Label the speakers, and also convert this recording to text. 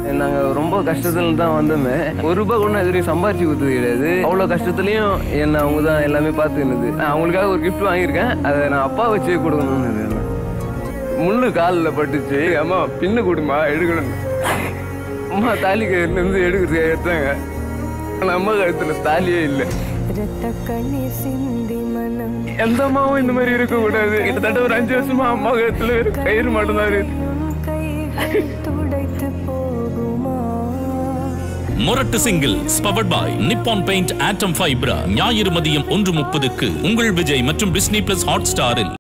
Speaker 1: நாங்க ரொம்ப கஷ்டத்துல தான் வந்தோமே ஒரு ரூபாய் கூட நான் இது வரைக்கும் சம்பாரிச்சு கொடுத்தது கிடையாது அவ்வளவு கஷ்டத்துலயும் என்ன அவங்க தான் எல்லாமே பார்த்துக்கினது நான் அவங்களுக்காக ஒரு gift வாங்கியிருக்கேன் அதை நான் அப்பா வச்சே கொடுக்கணும்னு இருக்கேன். முள்ளு காலில் பட்டுச்சு அம்மா பின்னு கொடுமா எடுக்கணும் அம்மா தாலி கயிறுல இருந்து எடுக்கிறது எடுத்தாங்க ஆனா அம்மா கழுத்துல தாலியே இல்லை
Speaker 2: இரத்த கண்ணீர் சிந்தி மனம்
Speaker 1: எந்த அம்மாவும் இந்த மாதிரி இருக்க கூடாது கிட்டத்தட்ட ஒரு அஞ்சு வருஷமா அம்மா கழுத்துல ஒரு கயிறு மட்டும்தான் இருக்கு
Speaker 2: உன் கைகள் துடைத்து போகுமா
Speaker 3: முரட்டு singles powered by Nippon paint ஆட்டம் ஃபைப்ரா ஞாயிறு மதியம் ஒன்று முப்பதுக்கு உங்கள் விஜய் மற்றும் டிஸ்னி பிளஸ் ஹாட் ஸ்டாரில்